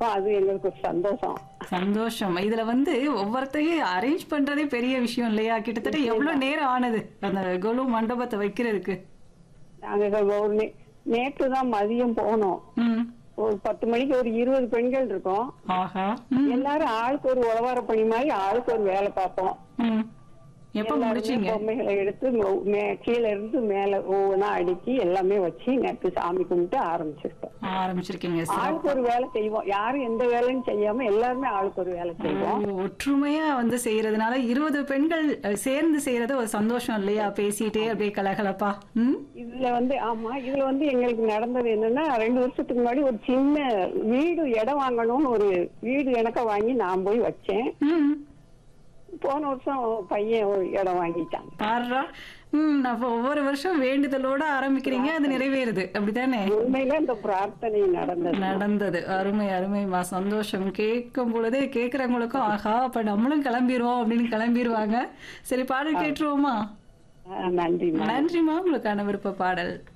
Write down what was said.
இருக்கோம் அது எங்களுக்கு ஒரு சந்தோஷம் சந்தோஷம் இதுல வந்து ஒவ்வொருத்தையும் அரேஞ்ச் பண்றதே பெரிய விஷயம் இல்லையா கிட்டத்தட்ட எவ்வளவு நேரம் ஆனது அந்த கொலு மண்டபத்தை வைக்கிறதுக்கு நாங்க ஒரு நே- நேற்று தான் மதியம் போனோம் ம் ஒரு பத்து மணிக்கு ஒரு இருபது பெண்கள் இருக்கோம் ஆஹா ம் எல்லாரும் ஆளுக்கு ஒரு உழவார பணி மாதிரி ஆளுக்கு ஒரு வேலை பார்ப்போம் ம் எப்ப எல்லாருமே முடிச்சீங்க பொம்மைகளை எடுத்து மொ- மே- கீழ இருந்து மேல ஒவ்வொன்றா அடுக்கி எல்லாமே வச்சு நேற்று சாமி கும்பிட்டு ஆரம்பிச்சிருக்கோம் ஆரம்பிச்சிருக்கீங்க ஆளுக்கு ஒரு வேலை செய்வோம் யாரும் எந்த வேலையும் செய்யாம எல்லாருமே ஆளுக்கு ஒரு வேலை செய்வோம் ஓ, ஒற்றுமையா வந்து செய்யறதுனால இருபது பெண்கள் அஹ், சேர்ந்து செய்யறது ஒரு சந்தோஷம் இல்லையா பேசிட்டே அப்படியே கலகலப்பா ம் இதுல வந்து ஆமா இதுல வந்து எங்களுக்கு நடந்தது என்னன்னா ரெண்டு வருஷத்துக்கு முன்னாடி ஒரு சின்ன வீடு இடம் வாங்கணும்னு ஒரு வீடு எனக்கு வாங்கி நான் போய் வச்சேன் ம் போன வருஷம் பையன் ஒரு இடம் வாங்கிட்டான் பாருடா ம் அப்போ ஒவ்வொரு வருஷம் வேண்டுதலோட ஆரம்பிக்கிறீங்க அது நிறைவேறுது அப்படித்தானே உண்மையில இந்த பிரார்த்தனை நடந்தது நடந்தது அருமை அருமைமா சந்தோஷம் கேட்கும் பொழுதே கேட்கறவங்களுக்கும் ஆஹா அப்ப நம்மளும் கிளம்பிடுவோம் அப்படின்னு கிளம்பிடுவாங்க சரி பாடல் கேட்டுருவோமா ஆஹ் நன்றிம்மா நன்றிமா உங்களுக்கான விருப்ப பாடல்